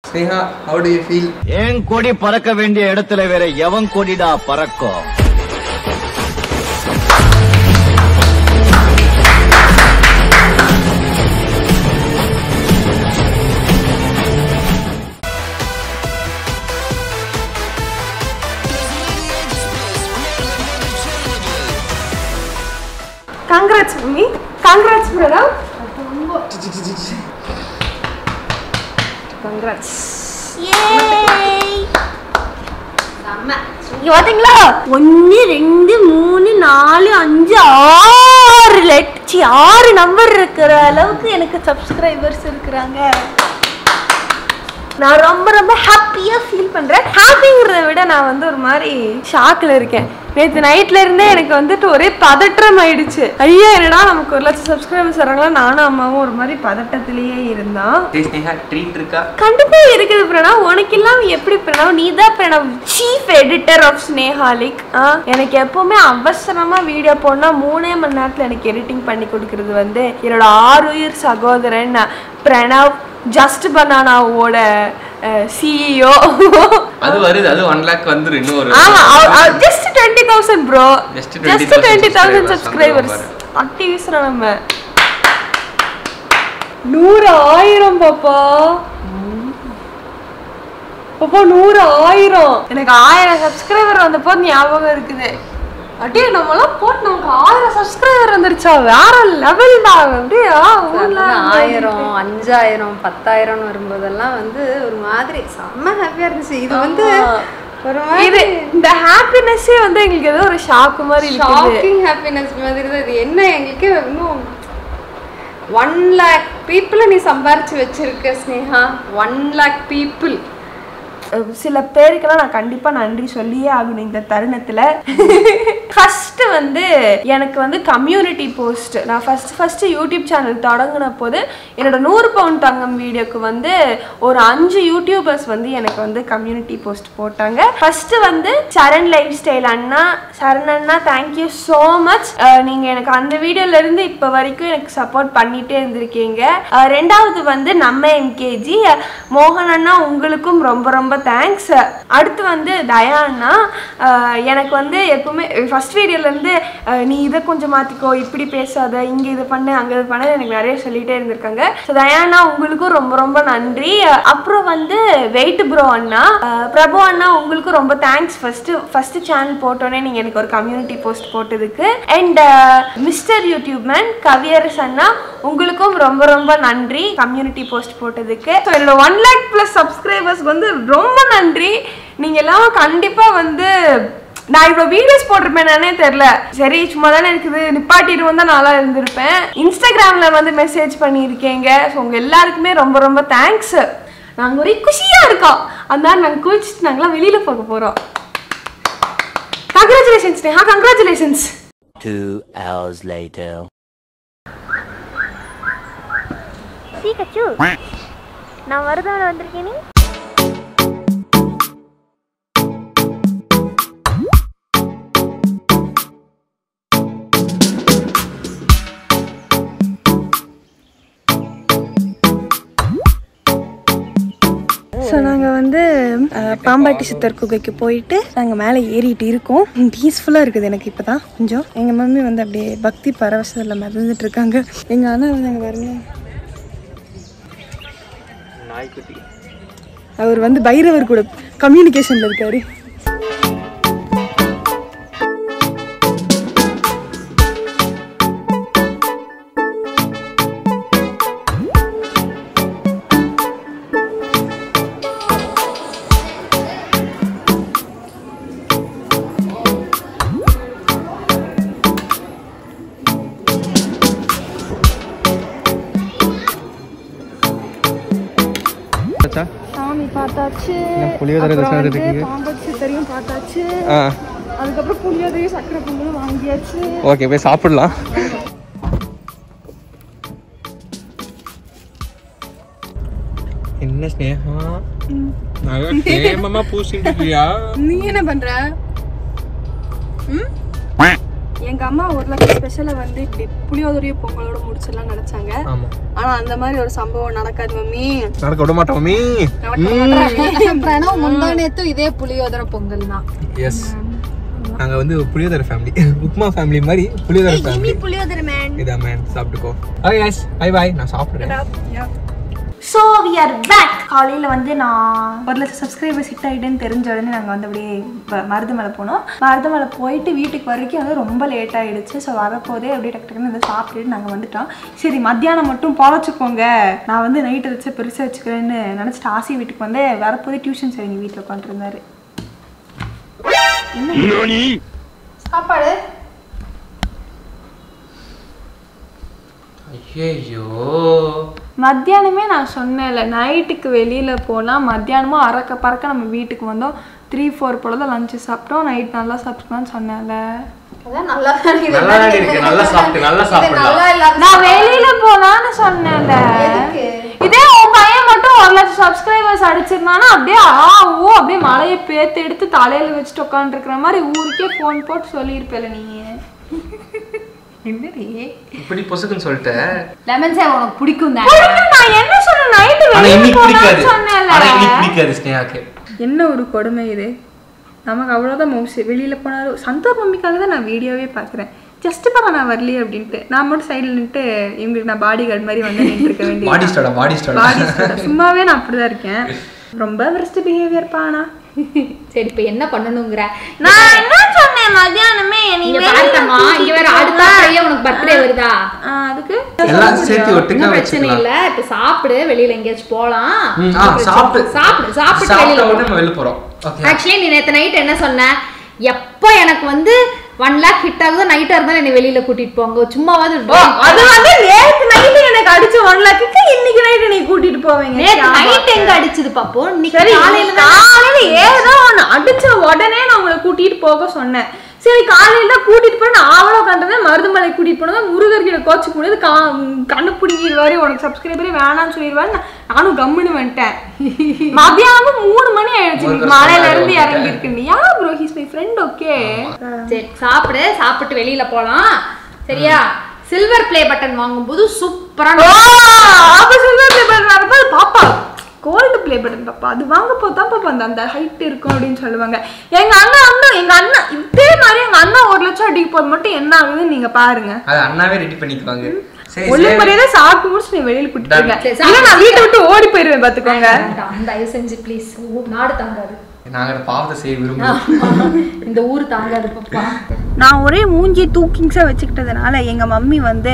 Sneha how do you feel என் கொடி பறக்க வேண்டிய இடத்துல வேற எவன் கொடிடா பறக்கும் congrats mummy congrats brother congrats இங்க பாத்தீங்களா ஒன்னு ரெண்டு மூணு நாலு அஞ்சு ஆறு லட்சி ஆறு நம்பர் இருக்கிற அளவுக்கு எனக்கு சப்ஸ்கிரைபர்ஸ் இருக்கிறாங்க நான் ரொம்ப ரொம்ப ஹாப்பியா ஃபீல் பண்றேன் ஹாப்பிங்கிறத விட நான் வந்து ஒரு மாதிரி ஷாக்ல இருக்கேன் நேற்று நைட்ல இருந்தே எனக்கு வந்துட்டு ஒரே பதற்றம் ஆயிடுச்சு ஐயா என்னடா நமக்கு ஒரு லட்சம் சப்ஸ்கிரைபர்ஸ் வராங்களா நானும் அம்மாவும் ஒரு மாதிரி பதட்டத்திலேயே இருந்தோம் டேய் ஸ்னேகா ட்ரீட் இருக்கா கண்டிப்பா இருக்குது பிரணவ் உனக்கு இல்லாம எப்படி பிரணவ் நீ தான் பிரணவ் சீஃப் எடிட்டர் ஆஃப் ஸ்னேஹாலிக் எனக்கு எப்பவுமே அவசரமா வீடியோ போடனா மூணே மணி நேரத்துல எனக்கு எடிட்டிங் பண்ணி கொடுக்கறது வந்து என்னோட ஆறுயிர் சகோதரன் பிரணவ் ஜஸ்ட் பனானாவோட சிஇஓ அது வருது அது ஒன் லேக் வந்துரும் இன்னும் ஒரு ஆமா just twenty thousand bro Just just 20,000 twenty thousand subscribers. Subscribers அட்டி வீசுறோம் நம்ம நூறு ஆயிரம் பாப்பா பாப்பா நூறு ஆயிரம் எனக்கு ஆயிரம் சப்ஸ்கிரைபர் வந்தப்போ ஞாபகம் இருக்குது அட்டே நம்மளாம் போட்டு நமக்கு ஆயிரம் சப்ஸ்கிரைபர் வந்துருச்சா வேற லெவல் தான் அப்படியே ஆ, ஊர்ல அதெல்லாம் ஆயிரம் அஞ்சாயிரம் பத்தாயிரம்னு வரும்போதெல்லாம் வந்து ஒரு மாதிரி செம்ம ஹாப்பியா இருந்துச்சு இது வந்து ஒரு இது மாதிரி இந்த ஹாப்பினஸ்ஸே வந்து எங்களுக்கு ஏதோ ஒரு ஷாக்கு மாதிரி இருக்குது ஷாக்கிங் ஹாப்பினஸ் மாதிரி தான் இது என்ன எங்களுக்கு இன்னும் ஒன் லேக் பீப்புளை நீ சம்பாரிச்சு வச்சிருக்க Sneha one lakh people uh சில பேருக்கெல்லாம் நான் கண்டிப்பா நன்றி சொல்லியே ஆகணும் இந்த தருணத்துல ஃபர்ஸ்ட் வந்து எனக்கு வந்து கம்யூனிட்டி போஸ்ட் நான் ஃபர்ஸ்ட் ஃபர்ஸ்ட் யூடியூப் சேனல் தொடங்கின போது என்னோட நூறு பவுண்ட் தங்கம் வீடியோக்கு வந்து ஒரு அஞ்சு யூடியூபர்ஸ் வந்து எனக்கு வந்து கம்யூனிட்டி போஸ்ட் போட்டாங்க ஃபர்ஸ்ட் வந்து சரண் லைஃப் ஸ்டைல் அண்ணா சரண் அண்ணா தேங்க்யூ ஸோ மச் நீங்க எனக்கு அந்த வீடியோல இருந்து இப்போ வரைக்கும் எனக்கு சப்போர்ட் பண்ணிட்டே இருந்திருக்கீங்க அஹ் ரெண்டாவது வந்து நம்ம எம்கேஜி மோகன் அண்ணா உங்களுக்கும் ரொம்ப ரொம்ப தேங்க்ஸ் அடுத்து வந்து தயா அண்ணா அஹ் எனக்கு வந்து எப்பவுமே ஃபர்ஸ்ட் வீடியோலேருந்து நீ இதை கொஞ்சம் மாற்றிக்கோ இப்படி பேசாத இங்கே இது பண்ணு அங்கே இது பண்ணு எனக்கு நிறைய சொல்லிட்டே இருந்திருக்காங்க ஸோ தயா அண்ணா உங்களுக்கும் ரொம்ப ரொம்ப நன்றி அஹ் அப்புறம் வந்து வெயிட் ப்ரோ அண்ணா அஹ் பிரபு அண்ணா உங்களுக்கும் ரொம்ப தேங்க்ஸ் ஃபர்ஸ்ட் ஃபர்ஸ்ட் சேனல் போட்டோன்னே நீங்கள் எனக்கு ஒரு கம்யூனிட்டி போஸ்ட் போட்டதுக்கு and mister YouTube man Kaviyaras அண்ணா உங்களுக்கும் ரொம்ப ரொம்ப நன்றி கம்யூனிட்டி போஸ்ட் போட்டதுக்கு ஸோ என்னோட ஒன் லேக் ப்ளஸ் சப்ஸ்கிரைபர்ஸ்க்கு வந்து ரொம்ப நன்றி நீங்கள் எல்லாம் கண்டிப்பாக வந்து நான் இப்போ வீடியோஸ் போட்டிருப்பேனே தெரில சரி சும்மா தானே இருக்குது நிப்பாட்டிடுவோம் தான் நாளாக இருந்திருப்பேன் இன்ஸ்டாகிராமில் வந்து மெசேஜ் பண்ணியிருக்கீங்க ஸோ உங்கள் எல்லாருக்குமே ரொம்ப ரொம்ப தேங்க்ஸ் நாங்கள் ஒரே குஷியாக இருக்கோம் அதனால நாங்கள் குளிச்சுட்டு நாங்களாம் வெளியில் போக போகிறோம் congratulations Neha congratulations Two hours later. சீக்கச்சு நான் வருதால வந்திருக்கேன் நீ ஸோ நாங்கள் வந்து அஹ், பாம்பாட்டி சித்தர் குகைக்கு போயிட்டு நாங்கள் மேலே ஏறிட்டு இருக்கோம் பீஸ்ஃபுல்லாக இருக்குது எனக்கு இப்போ தான் கொஞ்சம் எங்கள் மம்மி வந்து அப்படியே பக்தி பரவசத்தில் மிதந்துட்டு இருக்காங்க எங்கள் அண்ணா வந்து அங்கே பாருங்க அவர் வந்து பைரவர் கூட கம்யூனிகேஷனில் இருக்காரு சாமி பார்த்தாச்சு புளியோதரை அப்புறம் தரிசனம் வந்து இருக்கீங்க? பாம்பாட்டி சித்தரையும் பார்த்தாச்சு ஆ அதுக்கப்புறம் புளியோதரையும் சக்கரை பொங்கலும் வாங்கியாச்சு ஓகே போய் சாப்பிடலாம் என்ன ஸ்னேகா நல்லா கேமமா பூசிட்டு இருக்கியா நீ என்ன பண்ற எங்க அம்மா ஒரு லட்சம் ஸ்பெஷலை வந்து இப்படி புளியோதரைய பொங்கலோட முடிச்சிடலாம் நினைச்சாங்க ஆமா ஆனா அந்த மாதிரி ஒரு சம்பவம் நடக்காது மம்மி நடக்க விட மாட்டோமே பிரணவ் முந்தா நேத்து இதே புளியோதரை பொங்கல் தான் எஸ் நாங்க வந்து புளியோதரை ஃபேமிலி உப்மா ஃபேமிலி மாதிரி புளியோதரை ஃபேமிலி புளியோதரை மேன் இதா மேன் சாப்பிட்டுக்கோ ஓகே கைஸ் பை பை நான் சாப்பிடுறேன் ஸோ வி ஆர் பேக் காலையில் வந்து நான் ஒரு லட்சம் சப்ஸ்கிரைபர்ஸ் ஹிட் ஆகிட்டேன்னு தெரிஞ்ச உடனே நாங்கள் வந்து அப்படியே வ- மருதமலை போனோம் மருதமலை போயிட்டு வீட்டுக்கு வரைக்கும் வந்து ரொம்ப லேட் ஆகிடுச்சு ஸோ வரப்போதே அப்படியே டக்கு டக்குன்னு வந்து சாப்பிட்டுட்டு நாங்கள் வந்துட்டோம் சரி மத்தியானம் மட்டும் பொழைச்சிக்கோங்க நான் வந்து நைட்டு வச்சு பெருசாக வச்சுக்கிறேன்னு நினச்சிட்டு ஆசி வீட்டுக்கு வந்து வரப்போதே டியூஷன் சரிங்க வீட்டில் உட்காந்துருந்தாரு சாப்பாடு ஐயோ மத்தியானமே நான் சொன்னேன்ல நைட்டுக்கு வெளியில் போகலாம் மத்தியானமும் அறக்க பறக்க நம்ம வீட்டுக்கு வந்தோம் த்ரீ ஃபோர் போல தான் லஞ்சு சாப்பிட்டோம் நைட் நல்லா சாப்பிட்டுக்கலாம்னு சொன்னேன்ல அதான் நல்லா தான் இருக்கு. நல்லா தான் இருக்கு நல்லா சாப்பிட்டு நல்லா இது சாப்பிடலாம் நல்லா இல்லாத நான் வெளியில போலான்னு சொன்னேன்ல எதுக்கு? இதே உன் பையன் மட்டும் ஒரு லட்சம் சப்ஸ்கிரைபர்ஸ் அடிச்சிருந்தானா அப்படியே ஆ ஓ அப்படியே மலையை பேத்து எடுத்து தலையில வச்சுட்டு உட்காந்துருக்கிற மாதிரி ஊருக்கே ஃபோன் போட்டு சொல்லியிருப்பேல நீ என்னடி இப்படி பொசுக்குன்னு சொல்லிட்டேன் லெமன் சார் உனக்கு பிடிக்கும் தான் பிடிக்கும், நான் என்ன சொன்னேன் நைட்டு ஆனா வெளியில இன்னைக்கு பிடிக்காது போலான்னு சொன்னேன்ல ஆனா இன்னைக்கு பிடிக்காது ஸ்னேகாக்கு என்ன ஒரு கொடுமை இது நமக்கு அவ்வளோதான் மவுசு வெளியில் போனாலும் சந்தோர் மம்மிக்காக தான் நான் வீடியோவே பார்க்குறேன் ஜஸ்ட் பாரு நான் வரலையே அப்படின்ட்டு நான் மட்டும் சைடில் நின்றுட்டு இவங்களுக்கு நான் பாடி கார்டு மாதிரி வந்து நின்று இருக்க வேண்டிய பாடி ஸ்டாடா பாடி ஸ்டாடா பாடி சும்மாவே நான் அப்படிதான் இருக்கேன் ரொம்ப வெஸ்ட் பிஹேவியர் பானா சரி இப்ப என்ன பண்ணணுங்கிற நான் என்ன சொன்னேன் மத்தியானமே இங்க பாருக்கம்மா இங்க வேற அடுத்த வாரமே உனக்கு பர்த்டே வருதா அதுக்கு எல்லாம் சேர்த்து ஒட்டுக்கா ஒன்றும் பிரச்சனை வச்சுக்கலாம் இல்ல இப்ப சாப்பிடு வெளியில எங்கேயாச்சும் போலாம் ம், ஆ, சாப்பிட்டு சாப்பிடு சாப்பிட்டு சாப்பிட்ட வெளியில உடனே நம்ம வெளில போறோம் ஓகே ஆக்சுவலி நீ நேத்து நைட் என்ன சொன்ன எப்போ எனக்கு வந்து ஒன் லேக் ஹிட் ஆகுதோ நைட்டா இருந்தாலும் என்னை வெளியில கூட்டிட்டு போங்க சும்மாவது அது வந்து நேத்து நைட்டு எனக்கு அடிச்ச ஒன் லேக்கு இன்னைக்கு நைட்டு நீ கூட்டிட்டு போவீங்க நேத்து நைட் எங்க அடிச்சது பாப்போம் இன்னைக்கு சரி காலையில காலையில ஏதோ ஒண்ணு அடிச்ச உடனே நான் உங்களை கூட்டிட்டு போக சொன்னேன் சரி காலையில கூட்டிட்டு போய் நான் ஆவலம் கண்டதே மருதுமலை கூட்டிட்டு போனதா முருகர்கிட்ட கோச்சு முடியாது கா கண்ணு பிடிக்கிடுவாரு உனக்கு சப்ஸ்கிரைபரே வேணாம்னு சொல்லிடுவாரு நான் நானும் கம்முன்னு வந்துட்டேன் மதியானம் மூணு மணி ஆயிடுச்சு முருகர் மலையில இருந்து சொன்னாரு இறங்கி இருக்கு yeah bro he's my friend okay சரி சாப்பிடு சாப்பிட்டு வெளியில போலாம் சரியா சில்வர் ப்ளே பட்டன் வாங்கும்போது சூப்பரான அப்ப சில்வர் ப்ளே பட்டன் வரப்ப பாப்பா கோல்டு ப்ளே பட்டன் பாப்பா அது வாங்க போதான் பாப்பா அந்த அந்த ஹைட் இருக்கும் அப்படின்னு சொல்லுவாங்க எங்க அண்ணா வந்து எங்க அண்ணா இதே மாதிரி எங்க அண்ணா ஒரு லட்சம் அடிக்க போது மட்டும் என்ன ஆகுதுன்னு நீங்க பாருங்க அது அண்ணாவே ரெடி பண்ணிக்குவாங்க சரி ஒண்ணு சரி மரியாதை சாப்பிட்டு முடிச்சு நீ வெளியில கூட்டிட்டு Done. போங்க சரி, இல்ல நான் வீட்டை விட்டு ஓடி போயிருவேன் பாத்துக்கோங்க வேண்டாம், தயவு செஞ்சு ப்ளீஸ் நாடு தாங்காது நாங்க அந்த பாவத்தை செய்ய விரும்புறோம் இந்த ஊர் தாங்காது பாப்பா நான் ஒரே மூஞ்சி தூக்கிங்ஸா வச்சுக்கிட்டதுனால எங்க மம்மி வந்து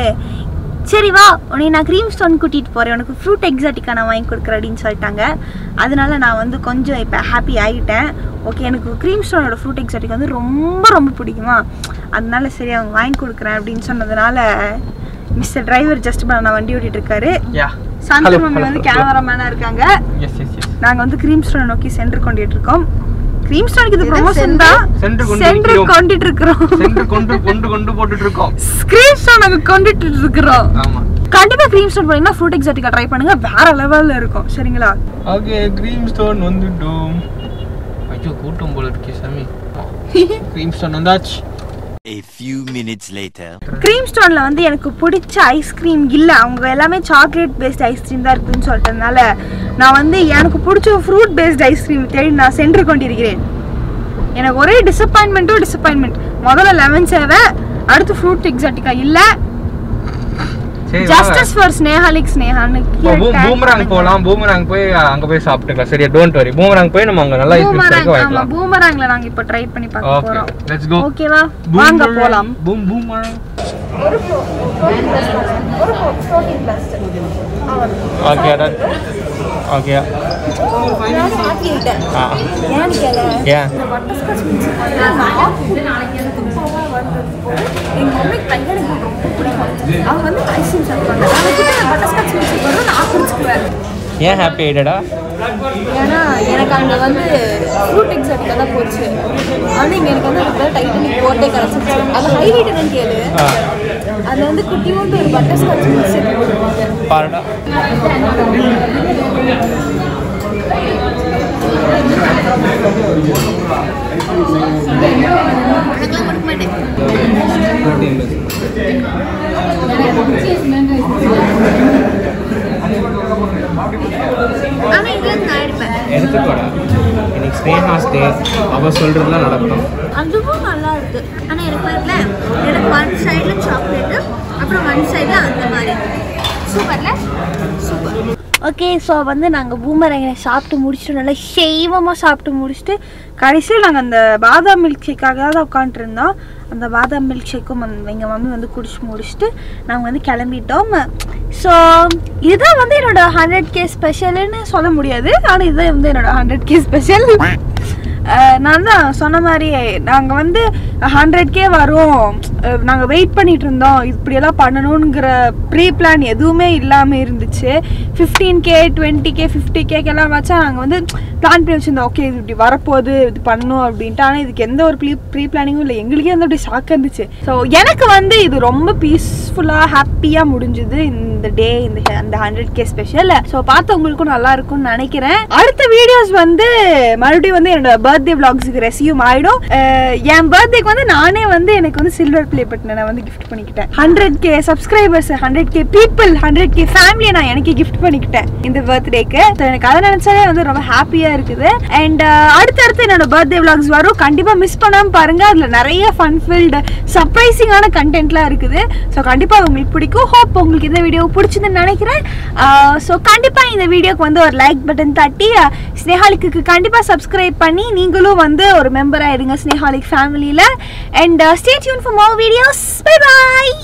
சரி வா உன்னை நான் க்ரீம் ஸ்டோன் கூட்டிட்டு போறேன் உனக்கு ஃப்ரூட் எக்ஸாட்டிக்கா நான் வாங்கி கொடுக்குறேன் அப்படின்னு சொல்லிட்டாங்க அதனால நான் வந்து கொஞ்சம் இப்போ ஹாப்பி ஆகிட்டேன் ஓகே எனக்கு க்ரீம் ஸ்டோனோட ஃப்ரூட் எக்ஸாட்டிக் வந்து ரொம்ப ரொம்ப பிடிக்குமா அதனால சரி அவங்க வாங்கி கொடுக்குறேன் அப்படின்னு சொன்னதுனால மிஸ்டர் டிரைவர் ஜஸ்ட் நான் வண்டி ஓட்டிட்டு இருக்காரு யா சாந்தா மம்மி வந்து கேமராமேனா இருக்காங்க எஸ் எஸ் எஸ் நாங்க வந்து க்ரீம் ஸ்டோனை நோக்கி சென்று கொண்டுட்டு இருக்கோம் க்ரீம் ஸ்டோனுக்கு இது ப்ரொமோஷன் தான் சென்று கொண்டு சென்று இருக்கிறோம். கொண்டுட்டு இருக்கிறோம் சென்று கொண்டு கொண்டு கொண்டு போட்டுட்டு இருக்கோம் க்ரீம் ஸ்டோன் நாங்க கொண்டுட்டு இருக்கிறோம் ஆமா கண்டிப்பா க்ரீம் ஸ்டோன் போனீங்கன்னா ஃப்ரூட் எக்ஸாட்டிக்கா ட்ரை பண்ணுங்க வேற லெவல்ல இருக்கும் சரிங்களா ஓகே க்ரீம் ஸ்டோன் வந்துட்டோம் ஐயோ கூட்டம் போல இருக்கே சாமி க்ரீம் ஸ்டோன் வந்தாச்சு A few minutes later. Cream ஸ்டோன்ல வந்து எனக்கு பிடிச்ச ஐஸ்கிரீம் இல்ல அவங்க எல்லாமே சாக்லேட் பேஸ்ட் ஐஸ்கிரீம் தான் இருக்குன்னு சொல்லிட்டதுனால நான் வந்து எனக்கு பிடிச்ச ஃப்ரூட் பேஸ்ட் ஐஸ்கிரீம் தேடி நான் சென்று கொண்டிருக்கிறேன் எனக்கு ஒரே டிசப்பாயின்மெண்ட்டும் டிசப்பாயின்மெண்ட் முதல்ல லெமன் சேவை அடுத்து ஃப்ரூட் எக்ஸாட்டிக்கா இல்ல சரி ஜஸ்டிஸ் ஃபார் ஸ்னேஹாலிக் ஸ்னேஹான்னு கீழே tag பூமராங் பண்ணுங்க. போலாம் பூமராங் போய் அங்க போய் சாப்பிட்டுக்கலாம் சரியா டோன்ட் வரி பூமராங் போய் நம்ம அங்க நல்லா ஐஸ் பூமராங் கிடைக்க ஆமா வாங்கிக்கலாம் பூமராங்ல நாங்க இப்ப ட்ரை பண்ணி பார்க்க ஓகே போறோம் லெட்ஸ் கோ ஓகேவா வாங்க போலாம் boom boomerang okay done okay ஆ ஏன் எங்க மம்மி கல்யாணம் ரொம்ப பிடிக்கும் அவங்க வந்து ஐஸ்கிரீம் சாப்பிடுவாங்க அவங்க கிட்ட பட்டர்ஸ்காட்ச் மில்க் வரும் நான் குடிச்சுக்குவேன் ஏன் ஹாப்பி ஆயிட்டடா ஏன்னா எனக்கு அங்கே வந்து ஃப்ரூட் எக்ஸாட்டிக்காக தான் போச்சு ஆனால் இங்கே எனக்கு வந்து அதுக்கு டைட்டனிக் போட்டே கிடச்சிருச்சு அது ஹைலைட் என்னன்னு கேளு ஆ அதில் வந்து குட்டியோண்டு ஒரு பட்டர்ஸ்காட்ச் மில்க் போடுவாங்க பாருடா ஆனா இதுல நான் எடுப்பேன் எடுத்துக்கோடா இன்னைக்கு ஸ்னேஹாஸ் டே அவ சொல்றதுலாம் நடக்கும் அதுவும் நல்லா இருக்கு ஆனா எனக்கு வரல எனக்கு ஒன் சைடுல சாக்லேட்டு அப்புறம் ஒன் சைடுல அந்த மாதிரி சூப்பர்ல சூப்பர் ஓகே ஸோ வந்து நாங்கள் பூமரங்கனை சாப்பிட்டு முடிச்சுட்டு நல்லா சைவமாக சாப்பிட்டு முடிச்சுட்டு கடைசியில் நாங்கள் அந்த பாதாம் மில்க் ஷேக்காக தான் உட்காந்துருந்தோம் அந்த பாதாம் மில்க் ஷேக்கும் எங்கள் மம்மி வந்து குடிச்சு முடிச்சுட்டு நாங்கள் வந்து கிளம்பிட்டோம் ஸோ இதுதான் வந்து என்னோட ஹண்ட்ரட் கே ஸ்பெஷல்னு சொல்ல முடியாது ஆனால் இதுதான் வந்து என்னோட ஹண்ட்ரட் கே ஸ்பெஷல் நான் தான் சொன்ன மாதிரி நாங்கள் வந்து ஹண்ட்ரட் கே வரும் நாங்கள் வெயிட் பண்ணிட்டு இருந்தோம் இப்படியெல்லாம் பண்ணணுங்கிற ப்ரீ பிளான் எதுவுமே இல்லாமல் இருந்துச்சு fifteen K twenty K fifty கேக்கெல்லாம் வச்சா நாங்கள் வந்து பிளான் பண்ணி வச்சுருந்தோம் ஓகே இது இப்படி வரப்போகுது இது பண்ணணும் அப்படின்ட்டு ஆனால் இதுக்கு எந்த ஒரு ப்ரீ ப்ரீ பிளானிங்கும் இல்லை எங்களுக்கே வந்து அப்படி ஷாக் இருந்துச்சு ஸோ எனக்கு வந்து இது ரொம்ப பீஸ்ஃபுல்லாக ஹாப்பியாக முடிஞ்சுது இந்த டே இந்த அந்த ஹண்ட்ரட் கே ஸ்பெஷல் ஸோ பார்த்தவங்களுக்கும் நல்லா இருக்கும்னு நினைக்கிறேன் அடுத்த வீடியோஸ் வந்து மறுபடியும் வந்து என்னோட பர்த்டே vlogsக்கு ரெசியூம் ஆயிடும் அஹ் என் பர்த்டேக்கு வந்து நானே வந்து எனக்கு வந்து சில்வர் ப்ளே பட்டனை நான் வந்து கிஃப்ட் பண்ணிக்கிட்டேன் hundred K subscribers hundred K people hundred K ஃபேமிலியை நான் எனக்கு கிஃப்ட் பண்ணிக்கிட்டேன் இந்த பர்த்டேக்கு ஸோ எனக்கு அதை நினைச்சாலே வந்து ரொம்ப ஹாப்பியாக இருக்குது அண்ட் அடுத்தடுத்து என்னோட பர்த்டே vlogs வரும் கண்டிப்பாக மிஸ் பண்ணாமல் பாருங்க அதில் நிறைய ஃபன் ஃபில்டு சர்ப்ரைசிங்கான கண்டென்ட்லாம் இருக்குது ஸோ கண்டிப்பாக அது உங்களுக்கு பிடிக்கும் ஹோப் உங்களுக்கு இந்த வீடியோ பிடிச்சதுன்னு நினைக்கிறேன் ஸோ கண்டிப்பாக இந்த வீடியோக்கு வந்து ஒரு லைக் பட்டன் தட்டி ஸ்னேஹாலிக்கு கண்டிப்பாக சப்ஸ்கிரைப் பண்ணி நீங்களும் வந்து ஒரு மெம்பர் ஆயிடுங்க ஸ்னேஹாலிக் ஃபேமிலியில் and stay tuned for more videos bye bye